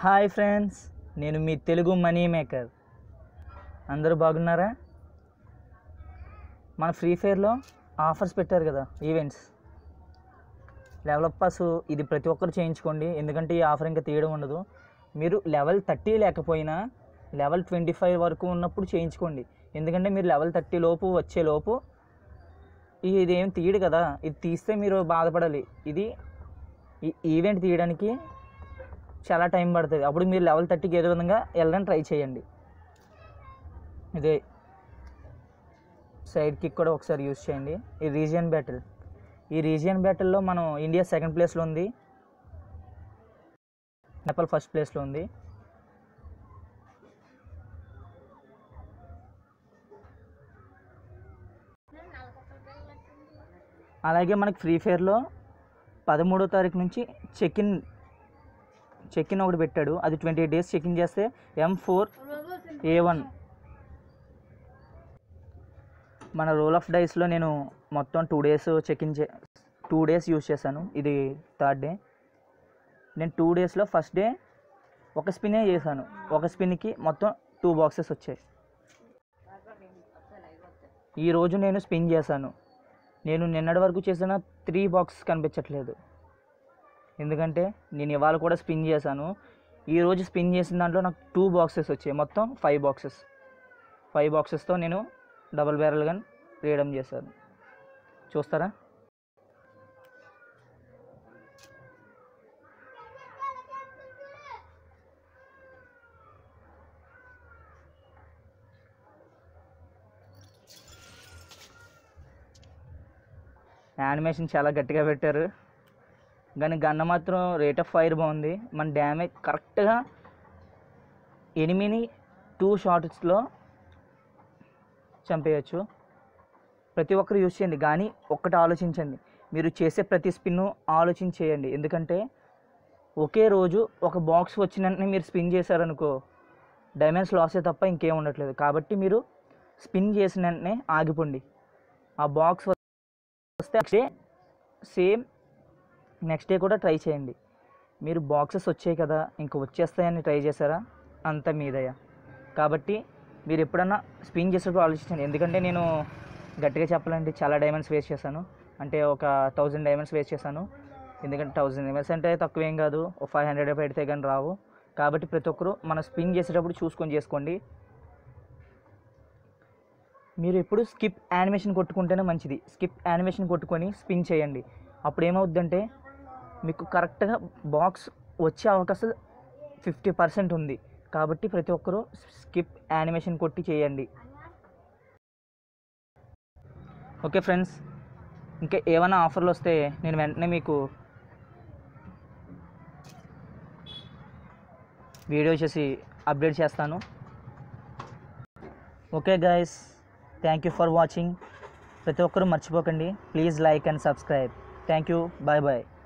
hi friends నేను మీ Telugu money maker అందరూ బాగున్నారా మన ఫ్రీ ఫైర్లో ఆఫర్స్ పెట్టారు కదా ఈవెంట్స్ లెవెల్ పాస్ ఇది ప్రతి ఒక్కరు చేయించుకోండి ఎందుకంటే ఈ ఆఫర్ ఇంకా తీయడం ఉండదు మీరు లెవెల్ థర్టీ లేకపోయినా లెవెల్ ట్వంటీ ఫైవ్ వరకు ఉన్నప్పుడు చేయించుకోండి ఎందుకంటే మీరు లెవెల్ థర్టీ లోపు వచ్చే లోపు ఈ- ఇది ఏం తీయడు కదా ఇది తీస్తే మీరు బాధపడాలి ఇది ఈ ఈవెంట్ తీయడానికి చాలా టైం పడుతుంది అప్పుడు మీరు లెవెల్ థర్టీకి ఏదో విధంగా వెళ్ళడానికి ట్రై చేయండి ఇదే సైడ్ కిక్ కూడా ఒకసారి యూజ్ చేయండి ఈ రీజియన్ బ్యాటిల్ ఈ రీజియన్ బ్యాటిల్లో మనం ఇండియా సెకండ్ ప్లేస్లో ఉంది నేపాల్ ఫస్ట్ ప్లేస్లో ఉంది అలాగే మనకి ఫ్రీ ఫైర్లో పదమూడో తారీఖు నుంచి చెక్ ఇన్ చెక్ ఇన్ ఒకటి పెట్టాడు అది twenty eight days check in చేస్తే ఎం ఫోర్ ఏ వన్ మన రోల్ ఆఫ్ డైస్లో నేను మొత్తం టూ డేస్ చెక్ ఇన్ చే టూ డేస్ యూజ్ చేశాను ఇది థర్డ్ డే నేను టూ డేస్లో ఫస్ట్ డే ఒక స్పిన్నే చేశాను ఒక స్పిన్కి మొత్తం టూ బాక్సెస్ వచ్చాయి ఈరోజు నేను స్పిన్ చేశాను నేను నిన్నటి వరకు చేసిన త్రీ బాక్స్ కనిపించట్లేదు ఎందుకంటే నేను ఇవాళ కూడా స్పిన్ చేశాను ఈరోజు స్పిన్ చేసిన దాంట్లో నాకు టూ బాక్సెస్ వచ్చాయి మొత్తం ఫైవ్ బాక్సెస్ ఫైవ్ బాక్సెస్తో నేను డబల్ బ్యారల్ గన్ వేయడం చేశాను చూస్తారా యానిమేషన్ చాలా గట్టిగా పెట్టారు కానీ గన్న మాత్రం రేట్ ఆఫ్ ఫైర్ బాగుంది మన డ్యామేజ్ కరెక్ట్గా ఎనిమిది టూ షార్ట్స్లో చంపేయచ్చు ప్రతి ఒక్కరు యూజ్ చేయండి కానీ ఒక్కటి ఆలోచించండి మీరు చేసే ప్రతి స్పిన్ ఆలోచించి చేయండి ఎందుకంటే ఒకే రోజు ఒక బాక్స్ వచ్చిన వెంటనే మీరు స్పిన్ చేశారనుకో డైమండ్స్ లాసే తప్ప ఇంకేం ఉండట్లేదు కాబట్టి మీరు స్పిన్ చేసిన వెంటనే ఆగిపోండి ఆ బాక్స్ వస్తే next day same next day కూడా ట్రై చేయండి మీరు బాక్సెస్ వచ్చాయి కదా ఇంక వచ్చేస్తాయని ట్రై చేశారా అంత మీదయ్యా కాబట్టి మీరు ఎప్పుడన్నా స్పిన్ చేసేటప్పుడు ఆలోచించండి ఎందుకంటే నేను గట్టిగా చెప్పాలంటే చాలా డైమండ్స్ వేస్ట్ చేశాను అంటే ఒక థౌజండ్ డైమండ్స్ వేస్ట్ చేశాను ఎందుకంటే థౌజండ్ డైమండ్స్ అంటే తక్కువేం కాదు ఒక ఫైవ్ హండ్రెడ్ పెడితే కానీ రావు కాబట్టి ప్రతి ఒక్కరు మన స్పిన్ చేసేటప్పుడు చూసుకొని చేసుకోండి మీరు ఎప్పుడు స్కిప్ యానిమేషన్ కొట్టుకుంటేనే మంచిది స్కిప్ యానిమేషన్ కొట్టుకొని స్పిన్ చేయండి అప్పుడు ఏమవుద్దంటే మీకు కరెక్ట్గా బాక్స్ వచ్చే అవకాశం ఫిఫ్టీ పర్సెంట్ ఉంది కాబట్టి ప్రతి ఒక్కరూ స్కిప్ యానిమేషన్ కొట్టి చేయండి ఓకే ఫ్రెండ్స్ ఇంకా ఏమైనా ఆఫర్లు వస్తే నేను వెంటనే మీకు వీడియో చేసి అప్డేట్ చేస్తాను okay guys thank you for watching ప్రతి ఒక్కరూ మర్చిపోకండి please like and subscribe thank you bye bye